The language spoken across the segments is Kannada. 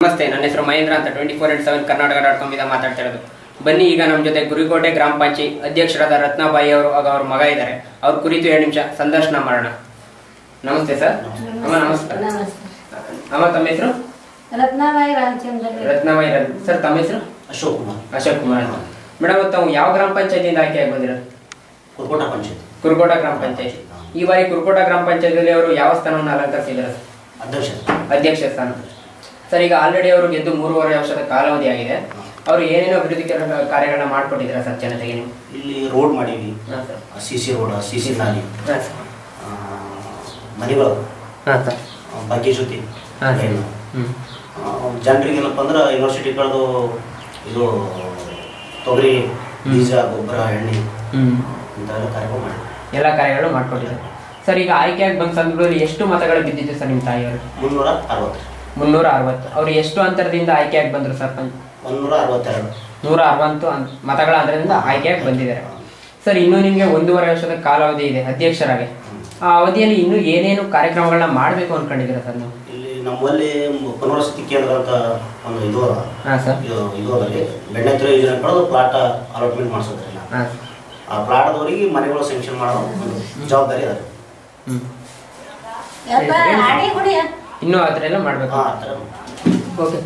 ನಮಸ್ತೆ ನನ್ನ ಹೆಸರು ಮಹೇಂದ್ರ ಅಂತ twenty four into seven Karnataka dot com ಇಂದ ಮಾತಾಡ್ತಾ ಇರೋದು ಬನ್ನಿ ಈಗ ನಮ್ಮ ಜೊತೆ ಗುರಿಕೋಟೆ ಗ್ರಾಮ ಪಂಚಾಯತ್ ಅಧ್ಯಕ್ಷರಾದ ರತ್ನಾಬಾಯಿ ಅವರು ಹಾಗೂ ಅವ್ರ ಮಗ ಇದ್ದಾರೆ ಅವ್ರ ಕುರಿತು ಎರಡು ನಿಮಿಷ ಸಂದರ್ಶನ ಮಾಡೋಣ ನಮಸ್ತೆ ಸರ್ ಅಮ್ಮ ನಮಸ್ಕಾರ ನಮಸ್ತೆ ಅಮ್ಮ ತಮ್ಮ ಹೆಸರು ರತ್ನಾಬಾಯಿ ರಾಮಚಂದ್ರ ರತ್ನಾಬಾಯಿ ರನ್ ಸರ್ ತಮ್ಮ ಹೆಸರು ಅಶೋಕ್ ಕುಮಾರ್ ಅಶೋಕ್ ಕುಮಾರ್ ಅಂತ ಮೇಡಮ್ ತಾವು ಯಾವ ಗ್ರಾಮ ಪಂಚಾಯತಿಯಿಂದ ಆಯ್ಕೆಯಾಗಿ ಬಂದಿರೋದು ಕುರ್ಕೋಟ ಪಂಚಾಯತ್ ಕುರುಕೋಟ ಗ್ರಾಮ ಪಂಚಾಯತಿ ಈ ಬಾರಿ ಕುರುಕೋಟ ಗ್ರಾಮ ಪಂಚಾಯತಿಯಲ್ಲಿ ಅವರು ಯಾವ ಸ್ಥಾನವನ್ನು ಅಲಂಕರಿಸಿದ್ದಾರೆ ಸರ್ ಅಧ್ಯಕ್ಷ ಅಧ್ಯಕ್ಷ ಸ್ಥಾನ ಸರ್ ಈಗ ಆಲ್ರೆಡಿ ಅವರು ಗೆದ್ದು ಮೂರುವರೆ ವರ್ಷದ ಕಾಲಾವಧಿ ಆಗಿದೆ ಅವರು ಏನೇನೋ ಅಭಿವೃದ್ಧಿ ಕೆಲ- ಕಾರ್ಯಗಳನ್ನ ಮಾಡ್ಕೊಟ್ಟಿದ್ದಾರೆ ಸರ್ ಜನತೆಗೆ ನೀವು ಇಲ್ಲಿ ರೋಡ್ ಮಾಡೀವಿ ಹಾಂ sir C C road C C ನಾಲಿ ಹಾಂ ಸರ್ ಆ, ಮನೆಗಳು ಹಾಂ ಸರ್ ಆ, ಭಾಗ್ಯ ಜ್ಯೋತಿ ಹಾಂ ಸರ್ ಲೈನು. ಹ್ಞೂ ಆ, ಜನರಿಗೆ ಏನಪ್ಪ ಅಂದ್ರೆ ಯೂನಿವರ್ಸಿಟಿಗಳದು ಇದು ತೊಗರಿ ಬೀಜ ಗೊಬ್ಬರ ಎಣ್ಣೆ ಹ್ಞೂ ಇಂಥವೆಲ್ಲ ಕಾರ್ಯಕ್ರಮ ಮಾಡಿ ಎಲ್ಲ ಕಾರ್ಯಗಳು ಮಾಡ್ಕೊಟ್ಟಿದ್ದಾರೆ ಸರ್ ಈಗ ಆಯ್ಕೆಯಾಗಿ ಬಂದ ಸಂದರ್ಭದಲ್ಲಿ ಎಷ್ಟು ಮತಗಳು ಬಿದ್ದಿತ್ತು ಸರ್ ನಿಮ್ಮ ತಾಯಿಯವರು ಮುನ್ನೂರ ಅರವತ್ತು ಮುನ್ನೂರ ಅರವತ್ತು ಅವರು ಎಷ್ಟು ಅಂತರದಿಂದ ಆಯ್ಕೆಯಾಗಿ ಬಂದರು ಸರ್ ಪಂಚ ಒಂದೂರ ಅರವತ್ತೆರಡು ನೂರ ಅರವತ್ತು ಅನ್- ಮತಗಳ ಅಂತರದಿಂದ ಆಯ್ಕೆಯಾಗಿ ಬಂದಿದ್ದಾರೆ ಸರ್ ಇನ್ನೂ ನಿಮಗೆ ಒಂದೂವರೆ ವರ್ಷದ ಕಾಲಾವಧಿ ಇದೆ ಅಧ್ಯಕ್ಷರಾಗಿ ಆ ಅವಧಿಯಲ್ಲಿ ಇನ್ನೂ ಏನೇನು ಕಾರ್ಯಕ್ರಮಗಳನ್ನ ಮಾಡಬೇಕು ಅನ್ಕೊಂಡಿದ್ದೀರಾ ಸರ್ ನೀವು ಇಲ್ಲಿ ನಮ್ಮಲ್ಲಿ ಪುನರ್ವಸತಿ ಕೇಂದ್ರ ಅಂತ ಒಂದು ಇದು ಅದ. ಹಾಂ ಸರ್ ಇದು ಇದು ಅದರಲ್ಲಿ ಬೆಣ್ಣೆತ್ರ ಯೋಜನೆ ಕಳೆದು ಪ್ಲಾಟ್ ಅಲಾಟ್ಮೆಂಟ್ ಮಾಡಿಸೋದ್ರಿಲ್ಲ ಹಾಂ ಆ ಪ್ಲಾಟ್ದವರಿಗೆ ಮನೆಗಳು ಸ್ಯಾಂಕ್ಷನ್ ಮಾಡೋ ಒಂದು ಜವಾಬ್ದಾರಿ ಅದ ಹ್ಞೂ ಯಪ್ಪ ಆಡಿ ಕುಡಿಯ ಇನ್ನೂ ಆ ಥರ ಎಲ್ಲ ಮಾಡಬೇಕು ಆ ಥರ ಓಕೆ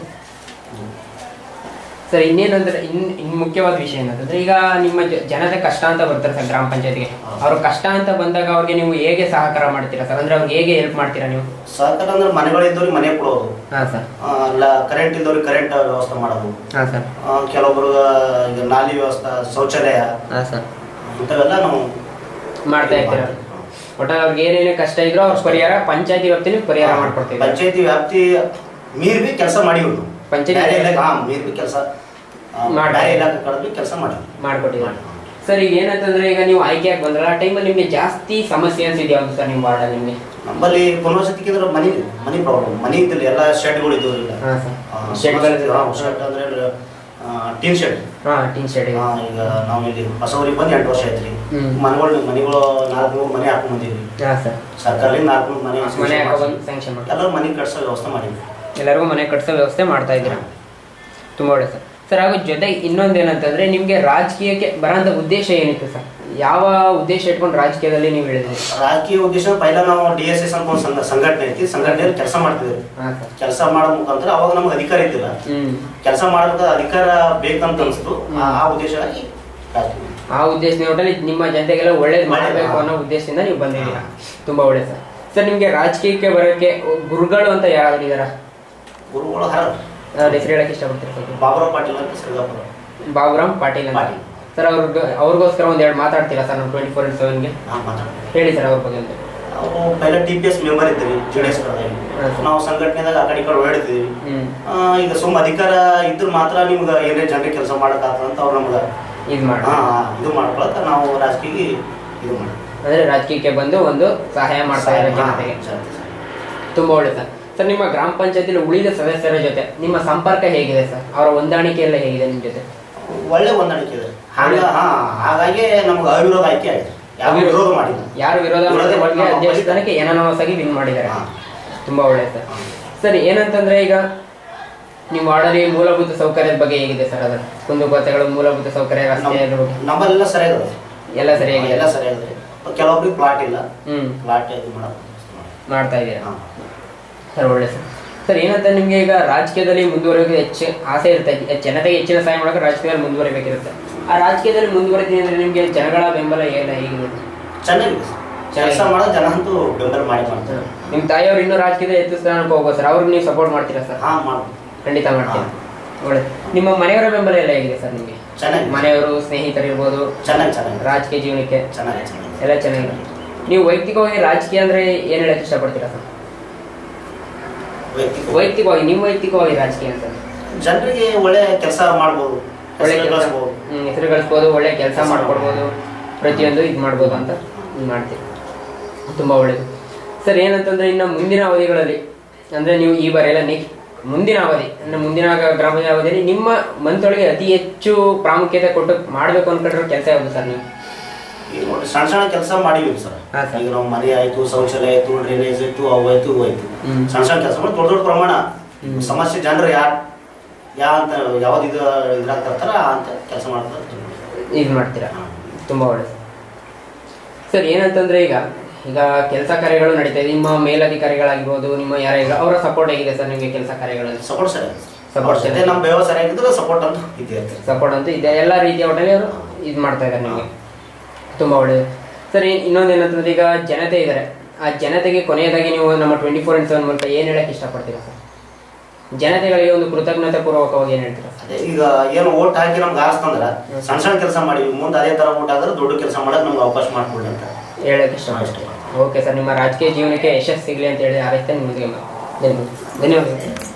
ಸರ್ ಇನ್ನೇನಂದ್ರೆ ಇನ್ ಇನ್ ಮುಖ್ಯವಾದ ವಿಷಯ ಏನಂತಂದ್ರೆ ಈಗ ನಿಮ್ಮ ಜ- ಜನತೆ ಕಷ್ಟ ಅಂತ ಬರ್ತಾರೆ ಸರ್ ಗ್ರಾಮ ಪಂಚಾಯತ್ಗೆ ಅವ್ರ ಕಷ್ಟ ಅಂತ ಬಂದಾಗ ಅವ್ರಿಗೆ ನೀವು ಹೇಗೆ ಸಹಕಾರ ಮಾಡ್ತೀರಾ ಸರ್ ಅಂದ್ರೆ ಅವ್ರಿಗೆ ಹೇಗೆ ಹೆಲ್ಪ್ ಮಾಡ್ತೀರಾ ನೀವು ಸಹಕಾರ ಅಂದ್ರೆ ಮನೆಗಳಿದ್ದವ್ರಿಗೆ ಮನೆ ಕೊಡೋದು ಹಾಂ ಸರ್ ಆ, ಅಲ್ಲ ಕರೆಂಟ್ ಇದ್ದವ್ರಿಗೆ ಕರೆಂಟ್ ವ್ಯವಸ್ಥೆ ಮಾಡೋದು ಹಾಂ ಸರ್ ಆ, ಕೆಲವೊಬ್ರು ಈಗ ನಾಲಿ ವ್ಯವಸ್ಥೆ ಶೌಚಾಲಯ ಹಾಂ ಸರ್ ಇಂಥವೆಲ್ಲ ನಾವು ಮಾಡ್ತಾ ಇರ್ತೀರಾ ಒಟ್ಟಾರೆ ಅವ್ರಿಗೆ ಏನೇನೇ ಕಷ್ಟ ಇದ್ರೂ ಅವ್ರ ಪರಿಹಾರ ಪಂಚಾಯತಿ ವ್ಯಾಪ್ತಿಲಿ ಪರಿಹಾರ ಮಾಡ್ಕೊಡ್ತೀವಿ ಪಂಚಾಯತಿ ವ್ಯಾಪ್ತಿ ಮೀರ್ ಬಿ ಕೆಲಸ ಮಾಡಿವಿ ನಾವು. ಪಂಚಾಯ್ತಿ- ಬೇರೆ ಇಲಾಖೆ ಹಾ ಮೀರ್ ಬಿ ಕೆಲಸ ಮಾಡ್ತಾ ಬೇರೆ ಇದ್ದೀವಿ. ಇಲಾಖೆ ಕಳೆದು ಕೆಲಸ ಮಾಡಿವಿ ಮಾಡ್ಕೊಟ್ಟಿದ್ದಾರೆ ಸರ್ ಈಗ ಏನಂತಂದ್ರೆ ಈಗ ನೀವು ಆಯ್ಕೆಯಾಗಿ ಬಂದ್ರಲ್ಲ ಆ ಟೈಮಲ್ಲಿ ನಿಮಗೆ ಜಾಸ್ತಿ ಸಮಸ್ಯೆ ಅನ್ಸಿದ್ ಯಾವ್ದು ಸರ್ ನಿಮ್ಮ ವಾರ್ಡಲ್ಲಿ ನಿಮಗೆ ನಮ್ಮಲ್ಲಿ ಪುನರ್ವಸತಿ ಕೇಂದ್ರ ಮನಿ ಮನಿ ಪ್ರಾಬ್ಲಮ್ ಮನಿ ಇದ್ದಿಲ್ಲ ಎಲ್ಲ ಶೆಡ್ಗಳು ಇದ್ದವು ಇಲ್ಲ ಹಾಂ ಸರ್ ಆ, ಶೆಡ್ಗಳು ಶೆಡ್ ಅಂದ್ರೆ ಟೀನ್ ಶೆಡ್ ಹಾಂ ಟೀನ್ ಶೆಡ್ ಆ, ಈಗ ನಾವು ಇಲ್ಲಿ ಹೊಸವರಿಗೆ ಬಂದು ಎಂಟು ವರ್ಷ ಆಯ್ತು ರೀ ಹ್ಮ್. ಮನೆಗಳು ಮನೆಗಳು ನಾಲ್ಕು ಮನೆ ಹಾಕೊಂಡ್ ಬಂದೀವಿ ಹಾಂ ಸರ್ ಸರ್ಕಾರದಿಂದ ನಾಲ್ಕು ಮನೆ ಮನೆ ಹಾಕೊಂಡ್ಬಂದು ಸ್ಯಾಂಕ್ಷನ್ ಮಾಡಿ ಎಲ್ಲರೂ ಮನೆ ಕಟ್ಸೋ ವ್ಯವಸ್ಥೆ ಮಾಡಿದ್ವಿ ಎಲ್ಲರಿಗೂ ಮನೆ ಕಟ್ಸೋ ವ್ಯವಸ್ಥೆ ಮಾಡ್ತಾ ಇದ್ದೀರಾ ತುಂಬ ಒಳ್ಳೆ ಸರ್ ಸರ್ ಹಾಗೂ ಜೊತೆಗೆ ಇನ್ನೊಂದು ಏನಂತಂದ್ರೆ ನಿಮಗೆ ರಾಜಕೀಯಕ್ಕೆ ಬರೋಂಥ ಉದ್ದೇಶ ಏನಿತ್ತು ಸರ್ ಯಾವ ಉದ್ದೇಶ ಇಟ್ಕೊಂಡು ರಾಜಕೀಯದಲ್ಲಿ ನೀವು ಹೇಳಿದ್ರಿ ರಾಜಕೀಯ ಉದ್ದೇಶ ಪೈಲ ನಾವು ಡಿ ಎಸ್ ಎಸ್ ಅಂತ ಒಂದು ಸಂಘ ಸಂಘಟನೆ ಐತಿ ಸಂಘಟನೆಯಲ್ಲಿ ಕೆಲಸ ಮಾಡ್ತಿದ್ವಿ ಹಾಂ ಸರ್ ಕೆಲಸ ಮಾಡೋ ಮುಖಾಂತರ ಅವಾಗ ನಮ್ಗೆ ಅಧಿಕಾರ ಇದ್ದಿಲ್ಲ ಹ್ಞೂ ಕೆಲಸ ಮಾಡೋದಕ್ಕೆ ಅಧಿಕಾರ ಬೇಕಂತ ಅನಿಸ್ತು ಆ- ಆ ಉದ್ದೇಶವಾಗಿ ರಾಜಕೀಯ ಆ ಉದ್ದೇಶ ಒಟ್ಟಲ್ಲಿ ನಿಮ್ಮ ಜನತೆಗೆಲ್ಲ ಒಳ್ಳೇದು ಒಳ್ಳೇದು. ಮಾಡಬೇಕು ಅನ್ನೋ ಉದ್ದೇಶದಿಂದ ನೀವು ಬಂದಿದ್ದೀರಾ ತುಂಬಾ ಒಳ್ಳೆ ಸರ್ ಸರ್ ನಿಮಗೆ ರಾಜಕೀಯಕ್ಕೆ ಬರೋಕ್ಕೆ ಗುರುಗಳು ಅಂತ ಯಾರಾದ್ರೂ ಇದಾರ ಗುರುಗಳು ಹರ ಅವ್ರ ಹೆಸರು ಹೇಳಕ್ಕೆ ಇಷ್ಟಪಡ್ತೀರಾ ಸ್ವಲ್ಪ ಬಾಬುರಾವ್ ಪಾಟೀಲ್ ಅಂತ ಶ್ರೀಗಾಪುರ ಬಾಬುರಾಮ್ ಪಾಟೀಲ್ ಅಂತ ಪಾಟೀಲ್. ಸರ್ ಅವ್ರಿಗೆ ಅವ್ರಿಗೋಸ್ಕರ ಒಂದ್ ಎರಡು ಮಾತಾಡ್ತೀರಾ ಸರ್ ನಾವು ಟ್ವೆಂಟಿ ಫೋರ್ ಇಂಟ್ ಸೆವೆನ್ಗೆ ನಾವು ಮಾತಾಡ್ತೀವಿ ಹೇಳಿ ಸರ್ ಅವ್ರ ಬಗ್ಗೆ ಅಂತ ನಾವು ಪೈಲ ಟಿ ಪಿ ಎಸ್ ಮೆಂಬರ್ ಇದ್ದೀವಿ ಜೆ ಡಿ ಎಸ್ ನಾವು ಸಂಘಟನೆದಾಗ ಆ ಕಡೆ ಈ ಕಡೆ ಓಡಾಡ್ತೀವಿ ಹ್ಮ್ ಆ, ಈಗ ಸುಮ್ಮ ಅಧಿಕಾರ ಇದ್ರೆ ಮಾತ್ರ ನಿಮ್ಗೆ ಏನೇ ಜನರಿಗೆ ಕೆಲಸ ಮಾಡೋಕ್ಕಾಗ್ತದೆ ಅಂತ ಅವ್ರು ನಮ್ಗೆ ಇದು ಮಾಡಿ ಹಾ ಇದು ಮಾಡ್ಕೊಳಕ ನಾವು ರಾಜಕೀಯ ಇದು ಮಾಡಿ ಅಂದ್ರೆ ರಾಜಕೀಯಕ್ಕೆ ಬಂದು ಒಂದು ಸಹಾಯ ಮಾಡ್ತಾ ಇದ್ದಾರೆ ಜನತೆಗೆ ತುಂಬಾ ಒಳ್ಳೆ ಸರ್ ಸರ್ ನಿಮ್ಮ ಗ್ರಾಮ ಪಂಚಾಯತಿಲಿ ಉಳಿದ ಸದಸ್ಯರ ಜೊತೆ ನಿಮ್ಮ ಸಂಪರ್ಕ ಹೇಗಿದೆ ಸರ್ ಅವರ ಹೊಂದಾಣಿಕೆ ಎಲ್ಲ ಹೇಗಿದೆ ನಿಮ್ಮ ಜೊತೆ ಒಳ್ಳೆ ಹೊಂದಾಣಿಕೆ ಇದೆ ಹಾಗ ಹಾ ಹಾಗಾಗಿ ನಮ್ಗೆ ಅವಿರೋಧ ಆಯ್ಕೆ ಆಗಿದೆ ಯಾವ ಅವಿರೋಧ. ವಿರೋಧ ಮಾಡಿಲ್ಲ ಯಾರು ವಿರೋಧ ವಿರೋಧ ಮಾಡಿದ್ರೆ ಒಟ್ಟಿಗೆ ನಾವು ಅಧ್ಯಕ್ಷ ಸ್ಥಾನಕ್ಕೆ ಏನಾನವಾಸಾಗಿ ವಿನ್ ಮಾಡಿದ್ದಾರೆ ಹಾ. ತುಂಬಾ ಒಳ್ಳೆ ಸರ್ ಸರ್ ಏನಂತಂದ್ರೆ ಈಗ ನಿಮ್ಮ ವಾರ್ಡಲ್ಲಿ ಮೂಲಭೂತ ಸೌಕರ್ಯದ ಬಗ್ಗೆ ಹೇಗಿದೆ ಸರ್ ಅದರ ಕುಂದುಕೊರತೆಗಳು ಮೂಲಭೂತ ಸೌಕರ್ಯ ರಸ್ತೆ ಅದ್ರ ಬಗ್ಗೆ ನಮ್ಮಲ್ಲೆಲ್ಲ ಸರಿಯಾಗಿದೆ ಎಲ್ಲ ಸರಿಯಾಗಿದೆ ಎಲ್ಲ ಸರಿಯಾಗಿದೆ ಕೆಲವೊಬ್ರಿಗೆ ಪ್ಲಾಟ್ ಇಲ್ಲ ಹ್ಮ್ ಪ್ಲಾಟ್ ಇದು ಮಾಡೋದು ಮಾಡ್ತಾ ಇದ್ದೀರಾ ಹಾ. ಸರ್ ಒಳ್ಳೆ ಸರ್ ಸರ್ ಏನಂತ ನಿಮಗೆ ಈಗ ರಾಜಕೀಯದಲ್ಲಿ ಮುಂದುವರಿಯೋಕೆ ಹೆಚ್ಚು ಆಸೆ ಇರುತ್ತೆ ಹೆಚ್ಚು ಜನತೆಗೆ ಹೆಚ್ಚಿನ ಸಹಾಯ ಮಾಡೋಕೆ ರಾಜಕೀಯದಲ್ಲಿ ಮುಂದುವರಿಬೇಕಿರುತ್ತೆ ಆ ರಾಜಕೀಯದಲ್ಲಿ ಮುಂದುವರಿತೀನಿ ಅಂದ್ರೆ ನಿಮಗೆ ಜನಗಳ ಬೆಂಬಲ ಎಲ್ಲ ಹೇಗಿದೆ ಚೆನ್ನಾಗಿದೆ ಕೆಲಸ ಮಾಡೋ ಜನ ಅಂತೂ ಬೆಂಬಲ ಮಾಡಿ ಮಾಡ್ತಾರೆ ನಿಮ್ಮ ತಾಯಿಯವರು ಇನ್ನೂ ರಾಜಕೀಯದ ಹೆಚ್ಚು ಸ್ಥಾನಕ್ಕೆ ಹೋಗೋ ಸರ್ ಅವ್ರಿಗೆ ನೀವು ಸಪೋರ್ಟ್ ಮಾಡ್ತೀರಾ ಸರ್ ಹಾ ಮಾಡ್ಬೋದು ಖಂಡಿತ ಮಾಡ್ತೀನಿ ಒಳ್ಳೆ ನಿಮ್ಮ ಮನೆಯವರ ಬೆಂಬಲ ಎಲ್ಲ ಹೇಗಿದೆ ಸರ್ ನಿಮಗೆ ಚೆನ್ನಾಗಿ ಮನೆಯವರು ಸ್ನೇಹಿತರಿರ್ಬೋದು ಚೆನ್ನಾಗಿ ಚೆನ್ನಾಗಿ ರಾಜಕೀಯ ಜೀವನಕ್ಕೆ ಚೆನ್ನಾಗಿ ಚೆನ್ನಾಗಿ ಎಲ್ಲ ಚೆನ್ನಾಗಿದೆ ನೀವು ವೈಯಕ್ತಿಕವಾಗಿ ರಾಜಕೀಯ ಅಂದ್ರೆ ಏನ್ ಹೇಳಕ್ ಇಷ್ಟಪಡ್ತೀರಾ ಸರ್ ವೈಯಕ್ತಿಕ ವೈಯಕ್ತಿಕವಾಗಿ ನಿಮ್ಮ ವೈಯಕ್ತಿಕವಾಗಿ ರಾಜಕೀಯ ಅಂತ ಜನರಿಗೆ ಒಳ್ಳೆ ಕೆಲಸ ಮಾಡ್ಬೋದು ಒಳ್ಳೆ ಹೆಸರು ಕೆಲಸ ಗಳಿಸ್ಬೋದು. ಹೆಸರು ಗಳಿಸ್ಬೋದು ಒಳ್ಳೆ ಕೆಲಸ ಮಾಡ್ಕೊಡ್ಬೋದು ಪ್ರತಿಯೊಂದು ಇದು ಮಾಡ್ಬೋದು ಅಂತ ಇದ್ ಮಾಡ್ತೀವಿ ತುಂಬಾ ಒಳ್ಳೇದು ಸರ್ ಏನಂತಂದ್ರೆ ಇನ್ನು ಮುಂದಿನ ಅವಧಿಗಳಲ್ಲಿ ಅಂದ್ರೆ ನೀವು ಈ ಬಾರಿ ಎಲ್ಲ ನೆಕ್ಸ್ಟ್ ಮುಂದಿನ ಅವಧಿ ಅಂದ್ರೆ ಮುಂದಿನ ಗ್ರಾಮ ಅವಧಿಯಲ್ಲಿ ನಿಮ್ಮ ಮಂತೊಳಗೆ ಅತಿ ಹೆಚ್ಚು ಪ್ರಾಮುಖ್ಯತೆ ಕೊಟ್ಟು ಮಾಡ್ಬೇಕು ಅನ್ಕೊಂಡಿರೋ ಕೆಲಸ ಯಾವುದು ಸರ್ ನೀವು ಈಗ ನೋಡಿ ಸಣ್ಣ ಸಣ್ಣ ಕೆಲಸ ಮಾಡಿವಿ ಸರ್ ಹಾ, ಸರ್. ಈಗ ನಾವು ಮನೆ ಆಯ್ತು ಶೌಚಾಲಯ ಆಯ್ತು ಡ್ರೈನೇಜ್ ಆಯ್ತು ಅವು ಆಯ್ತು ಇವು ಆಯ್ತು ಹ್ಮ್. ಸಣ್ಣ ಸಣ್ಣ ಕೆಲಸ ಮಾಡಿ ದೊಡ್ಡ ದೊಡ್ಡ ಪ್ರಮಾಣ ಹ್ಮ್. ಸಮಸ್ಯೆ ಜನರು ಯಾ ಯಾ ಅಂತ ಯಾವ್ದು ಇದು ಇದ್ರಾಗ ತರ್ತಾರ ಆ ಅಂತ ಕೆಲಸ ಮಾಡ್ತಾರೆ ಇದು ಮಾಡ್ತೀರಾ ತುಂಬ ಒಳ್ಳೆಯದು ಸರ್ ಏನಂತಂದ್ರೆ ಈಗ ಈಗ ಕೆಲಸ ಕಾರ್ಯಗಳು ನಡೀತಾ ಇದೆ ನಿಮ್ಮ ಮೇಲಧಿಕಾರಿಗಳಾಗಿರ್ಬೋದು ನಿಮ್ಮ ಯಾರೇ ಈಗ ಅವರ ಸಪೋರ್ಟ್ ಹೇಗಿದೆ ಸರ್ ನಿಮಗೆ ಕೆಲಸ ಕಾರ್ಯಗಳಲ್ಲಿ ಸಪೋರ್ಟ್ ಸರ್ Support ಅವ್ರ ಜೊತೆ ನಮ್ಮ ವ್ಯವಹಾರ ಆಗಿದ್ರೆ ಸಪೋರ್ಟ್ ಅಂತ ಇದ್ದೇ ಇರ್ತದೆ ಸಪೋರ್ಟ್ ಅಂತೂ ಇದೆ ಎಲ್ಲ ರೀತಿಯ ಒಟ್ಟಲ್ಲಿ ಅವರು ಇದು ಮಾಡ್ತಾ ಇದ್ದಾರೆ ನಿಮಗೆ ತುಂಬ ಒಳ್ಳೆಯದು ಸರ್ ಇನ್- ಇನ್ನೊಂದು ಏನಂತಂದ್ರೆ ಈಗ ಜನತೆ ಇದ್ದಾರೆ ಆ ಜನತೆಗೆ ಕೊನೆಯದಾಗಿ ನೀವು ನಮ್ಮ ಟ್ವೆಂಟಿ ಫೋರ್ ಇಂಟು ಸೆವೆನ್ ಮೂಲಕ ಏನು ಹೇಳಕ್ಕೆ ಇಷ್ಟಪಡ್ತೀರಾ ಸರ್ ಜನತೆಗಳಿಗೆ ಒಂದು ಕೃತಜ್ಞತೆ ಪೂರ್ವಕವಾಗಿ ಏನು ಹೇಳ್ತೀರಾ ಸರ್ ಅದೇ ಈಗ ಏನು ಓಟ್ ಹಾಕಿ ನಮ್ಗೆ ಆರಿಸ್ತಂದ್ರ ಸಣ್ಣ ಸಣ್ಣ ಕೆಲಸ ಮಾಡಿವಿ ಮುಂದೆ ಅದೇ ತರ ಓಟ್ ಆದ್ರೆ ದೊಡ್ಡ ಕೆಲಸ ಮಾಡಕ್ ನಮ್ಗೆ ಅವಕಾಶ ಮಾಡ್ಕೊಡ್ಲಿ ಅಂತ ಹೇಳಕ್ಕೆ ಇಷ್ಟಪಡ್ತೀನಿ ಓಕೆ ಸರ್ ನಿಮ್ಮ ರಾಜಕೀಯ ಜೀವನಕ್ಕೆ ಯಶಸ್ಸು ಸಿಗಲಿ ಅಂತ ಹೇಳಿ ಹಾರೈಸ್ತೇನೆ ನಿಮಗೆ ಧನ್ಯವಾದ ಧನ್ಯವಾದ